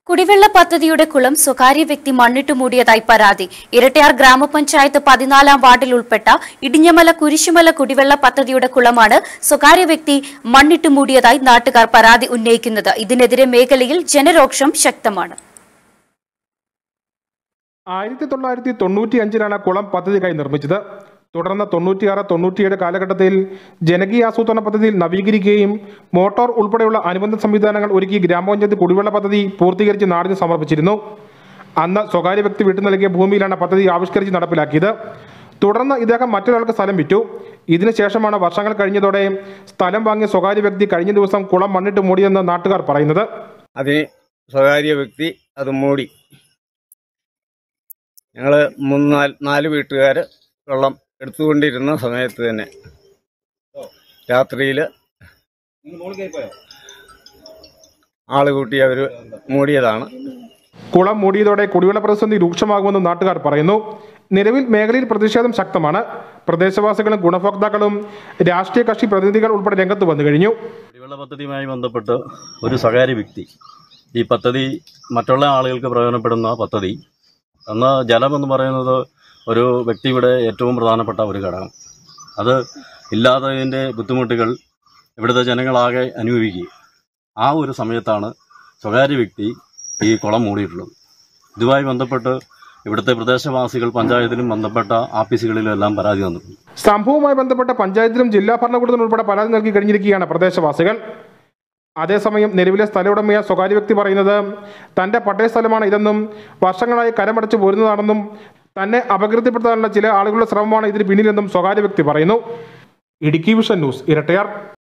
കുടിവെള്ള പദ്ധതിയുടെ കുളം സ്വകാര്യ വ്യക്തി മണ്ണിട്ട് മൂടിയതായി പരാതി ഇരട്ടയാർ ഗ്രാമപഞ്ചായത്ത് പതിനാലാം വാർഡിൽ ഉൾപ്പെട്ട ഇടിഞ്ഞമല കുരിശുമല കുടിവെള്ള പദ്ധതിയുടെ കുളമാണ് സ്വകാര്യ വ്യക്തി മണ്ണിട്ട് മൂടിയതായി നാട്ടുകാർ പരാതി ഉന്നയിക്കുന്നത് ഇതിനെതിരെ മേഖലയിൽ ജനരോക്ഷം ശക്തമാണ് ആയിരത്തി തൊള്ളായിരത്തി തൊണ്ണൂറ്റി അഞ്ചിലാണ് കുളം പദ്ധതിക്കായി നിർമ്മിച്ചത് തുടർന്ന് തൊണ്ണൂറ്റിയാറ് തൊണ്ണൂറ്റിയേഴ് കാലഘട്ടത്തിൽ ജനകീയ ആസൂത്രണ പദ്ധതിയിൽ നവീകരിക്കുകയും മോട്ടോർ ഉൾപ്പെടെയുള്ള അനുബന്ധ സംവിധാനങ്ങൾ ഒരുക്കി ഗ്രാമപഞ്ചായത്ത് കുടിവെള്ള പദ്ധതി പൂർത്തീകരിച്ച് നാടിന് സമർപ്പിച്ചിരുന്നു അന്ന് സ്വകാര്യ വ്യക്തി വിട്ടു നൽകിയ ഭൂമിയിലാണ് പദ്ധതി ആവിഷ്കരിച്ച് നടപ്പിലാക്കിയത് തുടർന്ന് ഇദ്ദേഹം മറ്റൊരാൾക്ക് സ്ഥലം വിറ്റു ഇതിനുശേഷമാണ് വർഷങ്ങൾ കഴിഞ്ഞതോടെ സ്ഥലം വാങ്ങിയ സ്വകാര്യ വ്യക്തി കഴിഞ്ഞ ദിവസം കുളം മണ്ണിട്ട് മൂടിയെന്ന് നാട്ടുകാർ പറയുന്നത് അതിന് സ്വകാര്യ വ്യക്തി അത് മൂടി ഞങ്ങൾ മൂന്ന് നാല് നാല് വീട്ടുകാർ വെള്ളം എടുത്തുകൊണ്ടിരുന്ന സമയത്ത് തന്നെ രാത്രിയിൽ ആള് കൂട്ടി അവർ മൂടിയതാണ് കുളം മൂടിയതോടെ കുടിവെള്ള പ്രതിസന്ധി രൂക്ഷമാകുമെന്ന് നാട്ടുകാർ പറയുന്നു നിലവിൽ മേഖലയിൽ പ്രതിഷേധം ശക്തമാണ് പ്രദേശവാസികളും ഗുണഭോക്താക്കളും രാഷ്ട്രീയ കക്ഷി പ്രതിനിധികൾ ഉൾപ്പെടെ രംഗത്ത് വന്നു കഴിഞ്ഞു കുടിവെള്ള പദ്ധതിയുമായി ബന്ധപ്പെട്ട് ഒരു സ്വകാര്യ വ്യക്തി ഈ പദ്ധതി മറ്റുള്ള ആളുകൾക്ക് പ്രയോജനപ്പെടുന്ന പദ്ധതി അന്ന് ജലം എന്ന് പറയുന്നത് ഒരു വ്യക്തിയുടെ ഏറ്റവും പ്രധാനപ്പെട്ട ഒരു ഘടകം അത് ഇല്ലാത്തതിൻ്റെ ബുദ്ധിമുട്ടുകൾ ഇവിടുത്തെ ജനങ്ങളാകെ അനുഭവിക്കുക ആ ഒരു സമയത്താണ് സ്വകാര്യ വ്യക്തി ഈ കുളം മൂടിയിട്ടുള്ളത് ഇതുമായി ബന്ധപ്പെട്ട് ഇവിടുത്തെ പ്രദേശവാസികൾ പഞ്ചായത്തിലും ബന്ധപ്പെട്ട ആഫീസുകളിലും എല്ലാം പരാതി തന്നിട്ടുണ്ട് സംഭവവുമായി ബന്ധപ്പെട്ട പഞ്ചായത്തിലും ജില്ലാ ഭരണകൂടത്തിനും ഉൾപ്പെടെ പരാതി നൽകി കഴിഞ്ഞിരിക്കുകയാണ് പ്രദേശവാസികൾ അതേസമയം നിലവിലെ സ്ഥല ഉടമയ സ്വകാര്യ വ്യക്തി പറയുന്നത് തന്റെ പട്ടയ സ്ഥലമാണ് ഇതെന്നും വർഷങ്ങളായി കരമടച്ചു പോരുന്നതാണെന്നും തന്നെ അപകീർത്തിപ്പെടുത്താനുള്ള ചില ആളുകളുടെ ശ്രമമാണ് ഇതിന് പിന്നിലെന്നും സ്വകാര്യ വ്യക്തി പറയുന്നു ഇടുക്കി വിഷൻ ന്യൂസ് ഇരട്ടയാർ